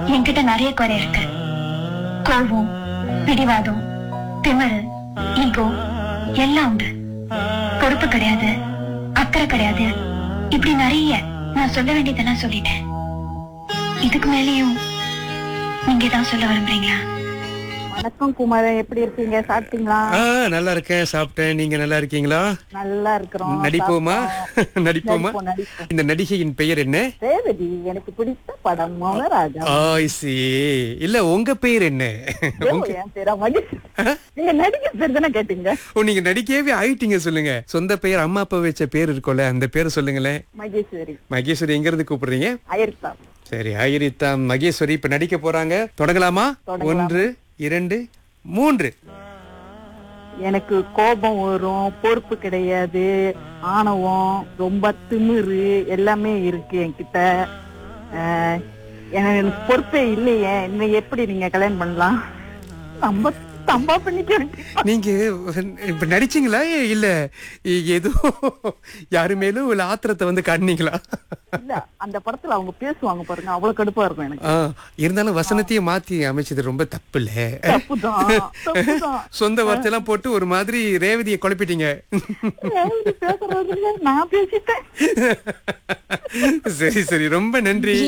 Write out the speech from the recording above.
என்கிட்ட நிறைய குறை இருக்கு கோபம் பிடிவாதம் திமிரு ஈகோ எல்லாம் உண்டு பொறுப்பு கிடையாது அக்கறை கிடையாது இப்படி நிறைய நான் சொல்ல வேண்டியதெல்லாம் சொல்லிட்டேன் இதுக்கு மேலேயும் நீங்க தான் சொல்ல விரும்புறீங்களா வணக்கம் குமாரன் எப்படி இருக்கீங்க சாப்பிட்டீங்களா ஆ நல்லா இருக்கேன் சாப்பிட்டேன் நீங்க நல்லா இருக்கீங்களா நல்லா இருக்கிறோம் நடிப்போமா நடிப்போமா நடிப்போம், நடிப்போம். இந்த நடிகையின் பெயர் என்ன ரேவதி எனக்கு பிடித்த படம் மௌனராஜா ஆய்சி இல்ல உங்க பெயர் என்ன ஐயோ, என் பேரா மகேஷ் நீங்க நடிக்க பேர் தானே கேட்டீங்க ஓ நீங்க நடிக்கவே ஆயிட்டீங்க சொல்லுங்க சொந்த பெயர் அம்மா அப்பா வச்ச பேர் இருக்கும்ல அந்த பேரை சொல்லுங்களேன் மகேஸ்வரி மகேஸ்வரி எங்க இருந்து கூப்பிடுறீங்க அயர்த்தா சரி ஆயிரித்தா மகேஸ்வரி இப்ப நடிக்க போறாங்க தொடங்கலாமா தொடங்கலாம். ஒன்று இரண்டு மூன்று எனக்கு கோபம் வரும் பொறுப்பு கிடையாது ஆணவம் ரொம்ப திமிரு எல்லாமே இருக்கு என்கிட்ட அஹ், எனக்கு பொறுப்பே இல்லையே இன்னும் எப்படி நீங்க கல்யாணம் பண்ணலாம் நம்ம தம்பா பண்ணிக்க வேண்டியது. நீங்க இப்ப நடிச்சீங்களா இல்ல ஏதோ யாரு மேலும் இல்ல ஆத்திரத்தை வந்து காட்டினீங்களா இல்ல அந்த படத்துல அவங்க பேசுவாங்க பாருங்க அவ்வளவு கடுப்பா இருக்கும் எனக்கு ஆ, இருந்தாலும் வசனத்தையும் மாத்தி அமைச்சது ரொம்ப தப்பு இல்ல தப்புதான் தப்புதான் சொந்த வார்த்தையெல்லாம் போட்டு ஒரு மாதிரி ரேவதியை குழப்பிட்டீங்க ரேவதி பேசுறது நான் பேசிட்டேன் சரி சரி ரொம்ப நன்றி